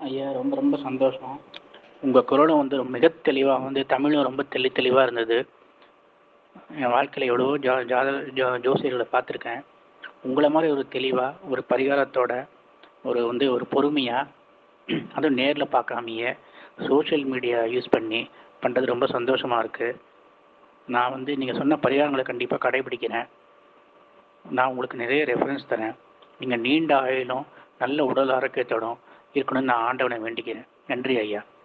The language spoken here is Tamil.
ஐயா ரொம்ப ரொம்ப சந்தோஷம் உங்கள் குரலும் வந்து மிக தெளிவாக வந்து தமிழும் ரொம்ப தெளி தெளிவாக இருந்தது என் வாழ்க்கையில் எவ்வளவோ ஜா ஜாத ஜோ ஜோசியர்களை பார்த்துருக்கேன் உங்களை மாதிரி ஒரு தெளிவாக ஒரு பரிகாரத்தோட ஒரு வந்து ஒரு பொறுமையாக அதுவும் நேரில் பார்க்காமையே சோஷியல் மீடியா யூஸ் பண்ணி பண்ணுறது ரொம்ப சந்தோஷமாக இருக்குது நான் வந்து நீங்கள் சொன்ன பரிகாரங்களை கண்டிப்பாக கடைபிடிக்கிறேன் நான் உங்களுக்கு நிறைய ரெஃபரன்ஸ் தரேன் நீங்கள் நீண்ட ஆயுளும் நல்ல உடல் ஆரோக்கியத்தோடும் இருக்கணும்னு நான் ஆண்டவனை வேண்டிக்கிறேன் நன்றி ஐயா